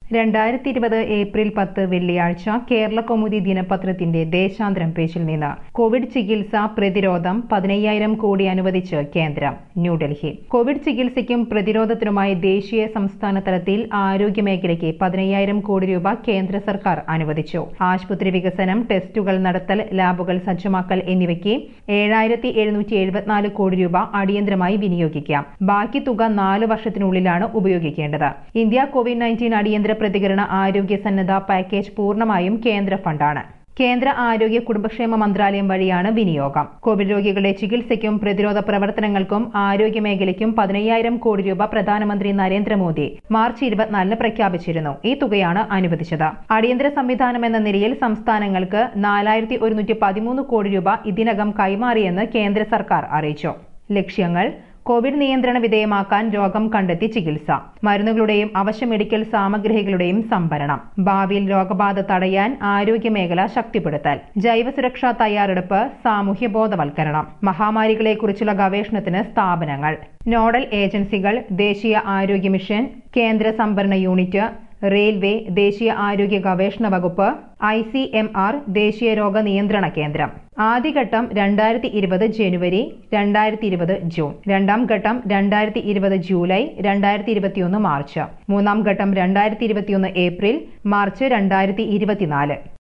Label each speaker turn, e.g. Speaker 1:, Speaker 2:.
Speaker 1: രണ്ടായിരത്തി ഇരുപത് ഏപ്രിൽ പത്ത് വെള്ളിയാഴ്ച കേരള കൗമുദി ദിനപത്രത്തിന്റെ ദേശാന്തരം പേജിൽ നിന്ന് കോവിഡ് ചികിത്സ പ്രതിരോധം പതിനയ്യായിരം കോടി അനുവദിച്ച് കേന്ദ്രം ന്യൂഡൽഹി കോവിഡ് ചികിത്സയ്ക്കും പ്രതിരോധത്തിനുമായി ദേശീയ സംസ്ഥാന തലത്തിൽ ആരോഗ്യമേഖലയ്ക്ക് പതിനയ്യായിരം കോടി രൂപ കേന്ദ്ര സർക്കാർ അനുവദിച്ചു ആശുപത്രി വികസനം ടെസ്റ്റുകൾ നടത്തൽ ലാബുകൾ സജ്ജമാക്കൽ എന്നിവയ്ക്ക് ഏഴായിരത്തി എഴുന്നൂറ്റി എഴുപത്തിനാല് കോടി രൂപ അടിയന്തരമായി വിനിയോഗിക്കാം ബാക്കി തുക നാല് വർഷത്തിനുള്ളിലാണ് ഉപയോഗിക്കേണ്ടത് ഇന്ത്യ കോവിഡ് നയൻറ്റീൻ അടിയന്തര പ്രതികരണ ആരോഗ്യ സന്നദ്ധ പാക്കേജ് പൂർണ്ണമായും കേന്ദ്ര ഫണ്ടാണ് കേന്ദ്ര ആരോഗ്യ കുടുംബക്ഷേമ മന്ത്രാലയം വഴിയാണ് വിനിയോഗം കോവിഡ് രോഗികളുടെ ചികിത്സയ്ക്കും പ്രതിരോധ പ്രവർത്തനങ്ങൾക്കും ആരോഗ്യ മേഖലയ്ക്കും പതിനയ്യായിരം കോടി രൂപ പ്രധാനമന്ത്രി നരേന്ദ്രമോദി മാർച്ച് ഇരുപത്തിനാലിന് പ്രഖ്യാപിച്ചിരുന്നു ഈ തുകയാണ് അനുവദിച്ചത് അടിയന്തര സംവിധാനം എന്ന നിലയിൽ സംസ്ഥാനങ്ങൾക്ക് നാലായിരത്തി ഒരുന്നൂറ്റി പതിമൂന്ന് കോടി രൂപ ഇതിനകം കൈമാറിയെന്ന് കേന്ദ്ര സർക്കാർ അറിയിച്ചു ലക്ഷ്യങ്ങൾ കോവിഡ് നിയന്ത്രണ വിധേയമാക്കാൻ രോഗം കണ്ടെത്തി ചികിത്സ മരുന്നുകളുടെയും അവശ്യ മെഡിക്കൽ സാമഗ്രികളുടെയും സംഭരണം ഭാവിയിൽ രോഗബാധ തടയാൻ ആരോഗ്യമേഖല ശക്തിപ്പെടുത്തൽ ജൈവസുരക്ഷാ തയ്യാറെടുപ്പ് സാമൂഹ്യ ബോധവൽക്കരണം മഹാമാരികളെക്കുറിച്ചുള്ള ഗവേഷണത്തിന് സ്ഥാപനങ്ങൾ നോഡൽ ഏജൻസികൾ ദേശീയ ആരോഗ്യ മിഷൻ കേന്ദ്ര സംഭരണ യൂണിറ്റ് റെയിൽവേ ദേശീയ ആരോഗ്യ ഗവേഷണ വകുപ്പ് ഐ സി എം ആർ ദേശീയ രോഗ നിയന്ത്രണ കേന്ദ്രം ആദ്യഘട്ടം രണ്ടായിരത്തി ഇരുപത് ജനുവരി രണ്ടായിരത്തി ഇരുപത് ജൂൺ രണ്ടാം ഘട്ടം രണ്ടായിരത്തി ഇരുപത് ജൂലൈ രണ്ടായിരത്തി ഇരുപത്തിയൊന്ന് മാർച്ച് മൂന്നാം ഘട്ടം രണ്ടായിരത്തി ഇരുപത്തിയൊന്ന് ഏപ്രിൽ മാർച്ച് രണ്ടായിരത്തി ഇരുപത്തിനാല്